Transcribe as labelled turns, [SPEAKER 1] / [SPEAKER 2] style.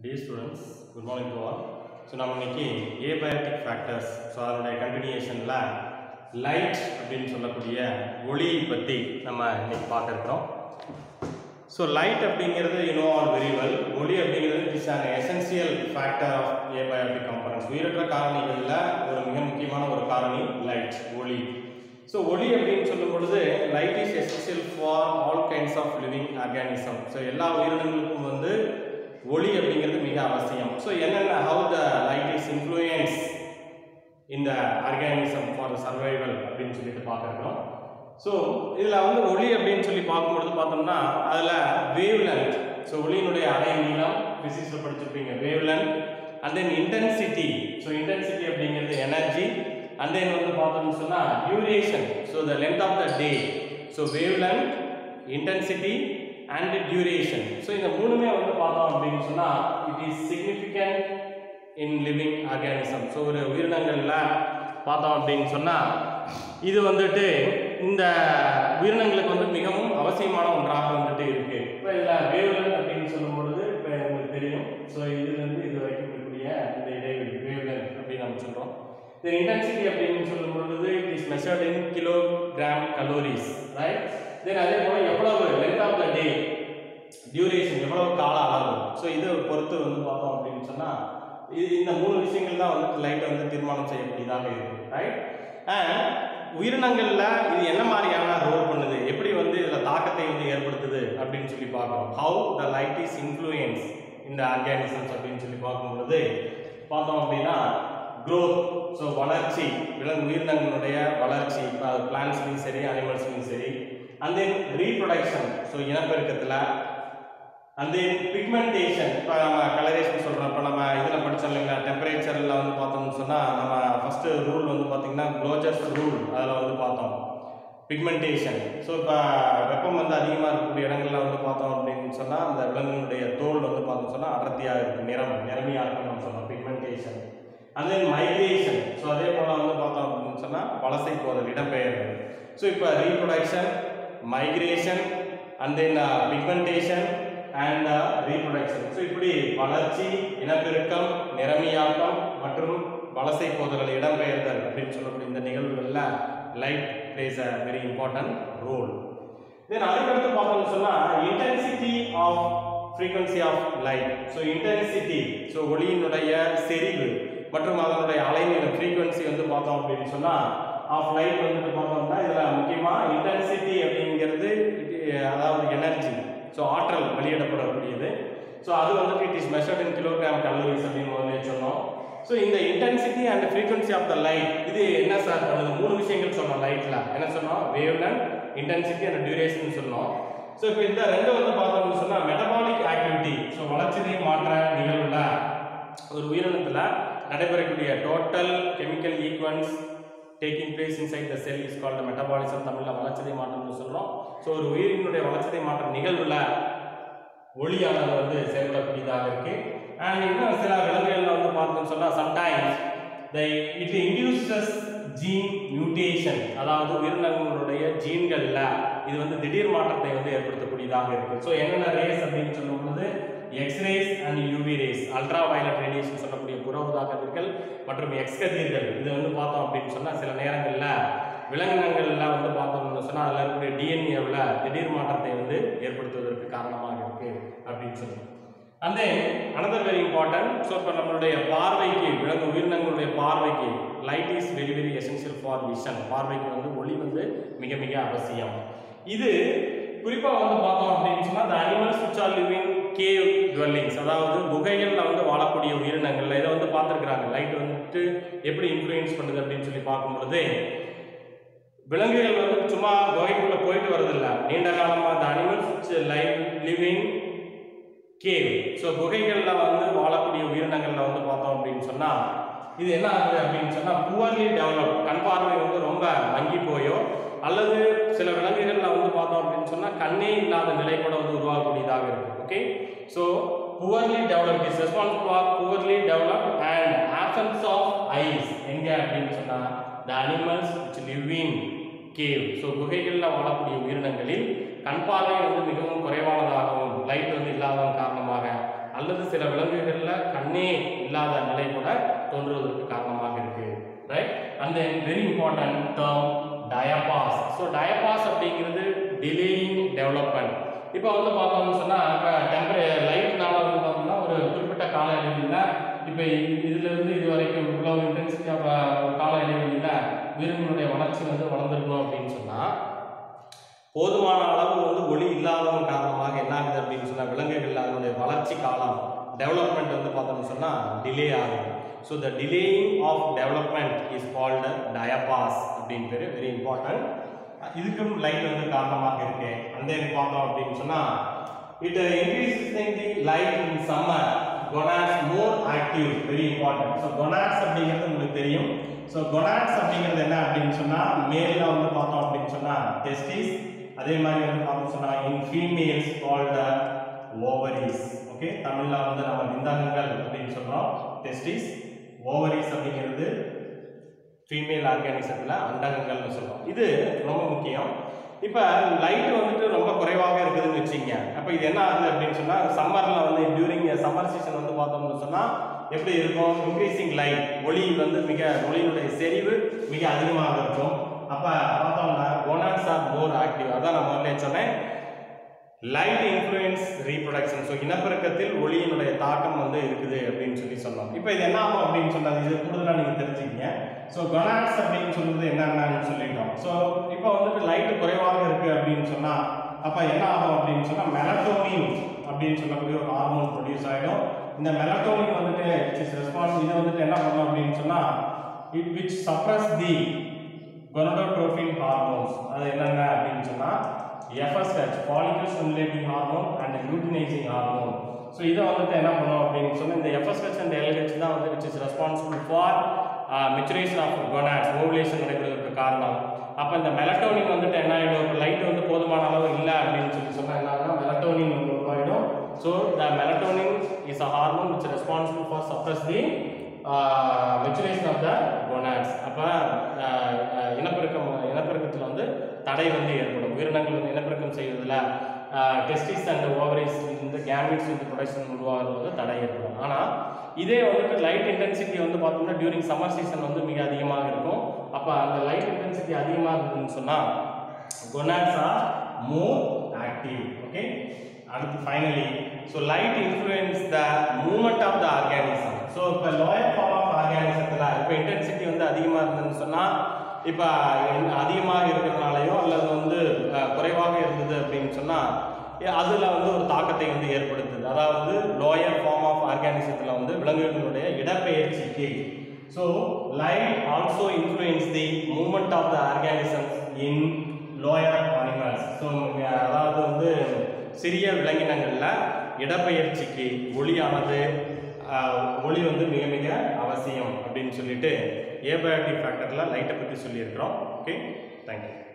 [SPEAKER 1] Dear students, good morning to all. So நம்ம இன்னைக்கு abiotic factors so அதனுடைய கண்டினியூஷனில் light அப்படின்னு சொல்லக்கூடிய ஒளி பற்றி நம்ம இன்னைக்கு பார்க்க இருக்கிறோம் ஸோ லைட் அப்படிங்கிறது யூனோ ஆல் வெரி வெல் ஒளி அப்படிங்கிறது is an essential factor of abiotic components உயிரற்ற காரணிகளில் ஒரு மிக முக்கியமான ஒரு காரணி லைட் ஒளி ஸோ ஒளி அப்படின்னு சொல்லும் பொழுது light is essential for all kinds of living organism so எல்லா உயிரினங்களுக்கும் வந்து ஒளி அப்படிங்கிறது மிக அவசியம் ஸோ என்னென்ன how the light is influence இந்த ஆர்கானிசம் ஃபார் சர்வைவல் அப்படின்னு சொல்லிட்டு பார்க்குறோம் ஸோ இதில் வந்து ஒளி அப்படின்னு சொல்லி பார்க்கும்பொழுது பார்த்தோம்னா அதில் வேவ் லென்த் ஸோ ஒளியினுடைய அலை நீளம் ஃபிசிக்ஸில் படிச்சிருப்பீங்க wave length and then intensity so intensity அப்படிங்கிறது எனர்ஜி அண்ட் தென் வந்து பார்த்தோம்னு சொன்னால் duration so the length of the day so wave length intensity and duration so இந்த மூணுமே வந்து பார்த்தோம் அப்படின்னு சொன்னால் it is significant in living organism so ஒரு உயிரினங்களில் பார்த்தோம் அப்படின்னு சொன்னால் இது வந்துட்டு இந்த உயிரினங்களுக்கு வந்து மிகவும் அவசியமான ஒன்றாக வந்துட்டு இருக்கு இப்போ இதில் வேவ்லன் அப்படின்னு சொல்லும் பொழுது இப்போ உங்களுக்கு தெரியும் ஸோ இதுலேருந்து இது வரைக்கும் இருக்கக்கூடிய இந்த இடைவெளி வேவ்லன் அப்படின்னு நம்ம சொல்கிறோம் இந்த இன்டென்சிட்டி அப்படின்னு சொல்லும் பொழுது it is measured in kilogram calories right then அதே போல் எவ்வளவு length of the day duration எவ்வளவு கால அளவு ஸோ இதை பொறுத்து வந்து பார்த்தோம் அப்படின்னு சொன்னால் இது இந்த மூணு விஷயங்கள் தான் வந்து லைட் வந்து தீர்மானம் செய்யக்கூடியதாக இருக்கு ரைட் அண்ட் உயிரினங்களில் இது என்ன மாதிரியான ரோல் பண்ணுது எப்படி வந்து இதில் தாக்கத்தை வந்து ஏற்படுத்துது அப்படின்னு சொல்லி பார்க்குறோம் how the light is influence இந்த ஆர்கானிசம்ஸ் அப்படின்னு சொல்லி பார்க்கும்பொழுது பார்த்தோம் அப்படின்னா growth ஸோ வளர்ச்சி விலங்கு உயிரினங்களுடைய வளர்ச்சி இப்போ அது பிளான்ஸ்லையும் சரி அனிமல்ஸ்லையும் சரி அண்ட் தென் ரீப்ரொடக்ஷன் ஸோ இனப்பெருக்கத்தில் அண்ட் தென் பிக்மெண்டேஷன் இப்போ நம்ம கலரேஷன் சொல்கிறோம் இப்போ நம்ம இதில் படித்தோம் இல்லைங்களா டெம்பரேச்சரில் வந்து பார்த்தோம்னு சொன்னால் நம்ம ஃபஸ்ட்டு ரூல் வந்து பார்த்திங்கன்னா க்ளோஜர்ஸ் ரூல் அதில் வந்து பார்த்தோம் பிக்மெண்டேஷன் ஸோ இப்போ வெப்பம் வந்து அதிகமாக இருக்கக்கூடிய இடங்களில் வந்து பார்த்தோம் அப்படின்னு சொன்னால் அந்த விலங்கினுடைய தோல் வந்து பார்த்தோம்னு சொன்னால் அடர்த்தியாக இருக்குது நிறம் நிறமியாக இருக்குன்னு நம்ம சொன்னோம் pigmentation and then migration so அதே போல் வந்து பார்த்தோம் அப்படின்னு சொன்னால் வலசை போதல் இடம்பெயர்வு ஸோ இப்போ reproduction migration and then pigmentation and reproduction so இப்படி வளர்ச்சி இனப்பெருக்கம் நிறமியாக்கம் மற்றும் வலசை போதல்கள் இடம்பெயர்தல் அப்படின்னு சொல்லக்கூடிய இந்த நிகழ்வுகளில் light plays a very important role then அதுக்கடுத்து பார்த்தோம்னு சொன்னால் intensity of frequency of light so intensity so ஒளியினுடைய செறிவு மற்றும் அதனுடைய அலைநீளம் ஃப்ரீக்வன்சி வந்து பார்த்தோம் அப்படின்னு சொன்னால் ஆஃப் லைட் வந்துட்டு பார்த்தோம்னா இதில் முக்கியமாக இன்டென்சிட்டி அப்படிங்கிறது இது- அதாவது எனர்ஜி ஸோ ஆற்றல் வெளியிடப்படக்கூடியது ஸோ அது வந்துட்டு it is measured in kilogram calories அப்படின்னு வந்து சொன்னோம் ஸோ இந்த intensity and frequency of the light இது என்ன சார் பண்ணுது மூணு விஷயங்கள் சொன்னோம் லைட்டில் என்ன சொன்னோம் wave length intensity and duration சொன்னோம் ஸோ இப்போ இந்த ரெண்டு வந்து பார்த்தோம்னு சொன்னால் மெட்டபாலிக் ஆக்டிவிட்டி ஸோ வளர்ச்சிதை மாற்ற நிகழ்வுல ஒரு உயிரினத்தில் நடைபெறக்கூடிய total chemical equations taking place inside the cell is called metabolism தமிழில் வளர்ச்சிதை மாற்றம்னு சொல்கிறோம் ஸோ ஒரு உயிரினுடைய வளர்ச்சிதை மாற்ற நிகழ்வுல ஒளியானது வந்து செயல்படக்கூடியதாக இருக்கு அண்ட் இன்னும் சில விலங்குகளில் வந்து பார்த்தோம்னு சொன்னால் sometimes they it induces gene mutation அதாவது உயிரினங்களுடைய ஜீன்களில் இது வந்து திடீர் மாற்றத்தை வந்து ஏற்படுத்தக்கூடியதாக இருக்கு ஸோ என்னென்ன ரேஸ் அப்படின்னு சொல்லும் பொழுது X rays and UV rays ultraviolet radiation சொல்லக்கூடிய புற ஊதா கதிர்கள் மற்றும் எக்ஸ் கதிர்கள் இது வந்து பார்த்தோம் அப்படின்னு சொன்னால் சில நேரங்களில் விலங்கினங்களில் வந்து பார்த்தோம்னு சொன்னால் அதில் இருக்கக்கூடிய டிஎன்ஏவில் திடீர் மாற்றத்தை வந்து ஏற்படுத்துவதற்கு காரணமாக இருக்கு அப்படின்னு சொல்லுவோம் அந்த அனதர் வெரி இம்பார்ட்டன்ட் ஸோ இப்போ நம்மளுடைய பார்வைக்கு விலங்கு உயிரினங்களுடைய பார்வைக்கு light is very very essential for vision பார்வைக்கு வந்து ஒளி வந்து மிக மிக அவசியம் இது குறிப்பாக வந்து பார்த்தோம் அப்படின்னு சொன்னால் the animals which are living cave dwellings அதாவது குகைகளில் வந்து வாழக்கூடிய உயிரினங்கள்ல இதை வந்து பார்த்துருக்குறாங்க லைட் வந்துட்டு எப்படி இன்ஃப்ளூயன்ஸ் பண்ணுது அப்படின்னு சொல்லி பார்க்கும்பொழுது விலங்குகள் வந்து சும்மா குகைக்குள்ள போயிட்டு வரதில்ல நீண்ட காலமாக அந்த animals live living cave so குகைகளில் வந்து வாழக்கூடிய உயிரினங்களில் வந்து பார்த்தோம் அப்படின்னு சொன்னால் இது என்ன ஆகுது அப்படின்னு சொன்னால் புவர்லி டெவலப் கண் பார்வை வந்து ரொம்ப மங்கி போயோ அல்லது சில விலங்குகளில் வந்து பார்த்தோம் அப்படின்னு சொன்னால் கண்ணே இல்லாத நிலை கூட வந்து உருவாகக்கூடியதாக இருக்கு okay so poorly develop is response for poorly develop and absence of eyes எங்கே அப்படின்னு சொன்னால் the animals which live in cave so குகைகளில் வாழக்கூடிய உயிரினங்களில் கண் பார்வை வந்து மிகவும் குறைவானதாகவும் லைட் வந்து இல்லாததன் காரணமாக அல்லது சில விலங்குகளில் கண்ணே இல்லாத நிலை கூட தோன்றுவதற்கு காரணமாக இருக்கு right and then very important term diapause so diapause அப்படிங்கிறது டிலேயிங் டெவலப்மெண்ட் இப்போ வந்து பார்த்தோம்னு சொன்னால் இப்போ டெம்பரே லைட்னால வந்து பார்த்தோம்னா ஒரு குறிப்பிட்ட கால இடைவெளியில் இப்போ இதுல இருந்து இது வரைக்கும் இவ்வளவு இன்டென்சிட்டி கால இடைவெளியில் உயிரினுடைய வளர்ச்சி வந்து வளர்ந்துருக்கணும் அப்படின்னு சொன்னால் போதுமான அளவு வந்து ஒளி இல்லாததன் காரணமாக என்ன ஆகுது அப்படின்னு சொன்னால் விலங்குகள் அதனுடைய வளர்ச்சி காலம் டெவலப்மெண்ட் வந்து பார்த்தோம்னு சொன்னால் டிலே ஆகுது so the delaying of development is called diapause அப்படின்னு பேர் வெரி இம்பார்ட்டன்ட் இதுக்கும் லைட் வந்து காரணமாக இருக்கு அந்த பார்த்தோம் அப்படின்னு சொன்னால் it increases the light in summer gonads more active very important so gonads அப்படிங்கிறது உங்களுக்கு தெரியும் ஸோ கொனாட்ஸ் அப்படிங்கிறது என்ன அப்படின்னு சொன்னால் மேலில் வந்து பார்த்தோம் அப்படின்னு சொன்னால் டெஸ்டிஸ் அதே மாதிரி வந்து பார்த்தோம் சொன்னால் in females called ovaries okay தமிழில் வந்து நம்ம விந்தகங்கள் அப்படின்னு சொல்கிறோம் டெஸ்டிஸ் ஓவரிஸ் அப்படிங்கிறது ஃபீமேல் ஆர்கானிசத்தில் அண்டகங்கள்னு சொல்கிறோம் இது ரொம்ப முக்கியம் இப்போ லைட் வந்துட்டு ரொம்ப குறைவாக இருக்குதுன்னு வச்சுங்க அப்போ இது என்ன ஆகுது அப்படின்னு சொன்னால் சம்மரில் வந்து டியூரிங் சம்மர் சீசன் வந்து பார்த்தோம்னு சொன்னால் எப்படி இருக்கும் இன்க்ரீசிங் லைட் ஒளி வந்து மிக ஒளியினுடைய செறிவு மிக அதிகமாக இருக்கும் அப்போ பார்த்தோம்னா கோனாட்ஸ் ஆர் மோர் ஆக்டிவ் அதான் நான் முதல்ல சொன்னேன் லைட் இன்ஃப்ளூயன்ஸ் ரீப்ரொடக்ஷன் ஸோ இனப்பெருக்கத்தில் ஒளியினுடைய தாக்கம் வந்து இருக்குது அப்படின்னு சொல்லி சொன்னோம் இப்போ இது என்ன ஆகும் அப்படின்னு சொன்னது இது கூடுதலாக நீங்கள் தெரிஞ்சுக்கிங்க ஸோ கொனாட்ஸ் அப்படின்னு சொல்றது என்னென்னு சொல்லிட்டோம் ஸோ இப்போ வந்துட்டு லைட் குறைவாக இருக்கு அப்படின்னு சொன்னால் அப்போ என்ன ஆகும் அப்படின்னு சொன்னால் மெலட்டோனின் அப்படின்னு சொல்லக்கூடிய ஒரு ஹார்மோன் ப்ரொடியூஸ் ஆகிடும் இந்த மெலட்டோனின் வந்துட்டு இட்ஸ் ரெஸ்பான்ஸ் இதை வந்துட்டு என்ன பண்ணும் அப்படின்னு சொன்னால் it which suppress the gonadotropin hormones அது என்னென்ன அப்படின்னு சொன்னால் FSH follicle stimulating hormone and luteinizing hormone so இதை வந்துட்டு என்ன பண்ணும் அப்படின்னு சொன்னால் இந்த எஃப்எஸ்ஹெச் அண்ட் எல்ஹெச் தான் வந்து which is responsible for maturation of gonads ovulation நடைபெறுவதற்கு காரணம் அப்போ இந்த மெலட்டோனின் வந்துட்டு என்ன ஆகிடும் இப்போ லைட் வந்து போதுமான அளவு இல்லை அப்படின்னு சொல்லி சொன்னால் என்ன ஆகும்னா மெலட்டோனின் வந்து உருவாகிடும் so the melatonin is a hormone which responsible for suppress the maturation of the gonads அப்போ இனப்பெருக்கம் இனப்பெருக்கத்தில் வந்து தடை வந்து ஏற்படும் உயிரினங்கள் வந்து இனப்பெருக்கம் செய்வதில் டெஸ்டிஸ் அண்ட் ஓவரிஸ் இந்த கேமிட்ஸ் இந்த ப்ரொடக்ஷன் உருவாகிறது வந்து தடை ஏற்படும் ஆனால் இதே வந்துட்டு லைட் இன்டென்சிட்டி வந்து பார்த்தோம்னா டியூரிங் சம்மர் சீசன் வந்து மிக அதிகமாக இருக்கும் அப்போ அந்த லைட் இன்டென்சிட்டி அதிகமாக இருந்ததுன்னு சொன்னால் gonads are more active okay அடுத்து finally so light influence the movement of the organism so இப்போ லோயர் ஃபார்ம் ஆஃப் ஆர்கானிசத்தில் இப்போ இன்டென்சிட்டி வந்து அதிகமாக இருந்ததுன்னு சொன்னால் இப்போ அதிகமாக இருக்கிறதுனாலையோ அல்லது வந்து அஹ், குறைவாக இருந்தது அப்படின்னு சொன்னால் அதில் வந்து ஒரு தாக்கத்தை வந்து ஏற்படுத்துது அதாவது லோயர் ஃபார்ம் ஆஃப் ஆர்கானிசத்தில் வந்து விலங்குகளுடைய இடப்பெயர்ச்சிக்கு so light also influence the movement of the organisms in lower animals so அதாவது வந்து சிறிய விலங்கினங்களில் இடப்பெயர்ச்சிக்கு ஒளியானது ஆஹ், ஒளி வந்து மிக மிக அவசியம் அப்படின்னு சொல்லிட்டு ஏபயோட்டிக் ஃபேக்டரில் லைட்டை பற்றி சொல்லியிருக்கிறோம் ஓகே தேங்க்யூ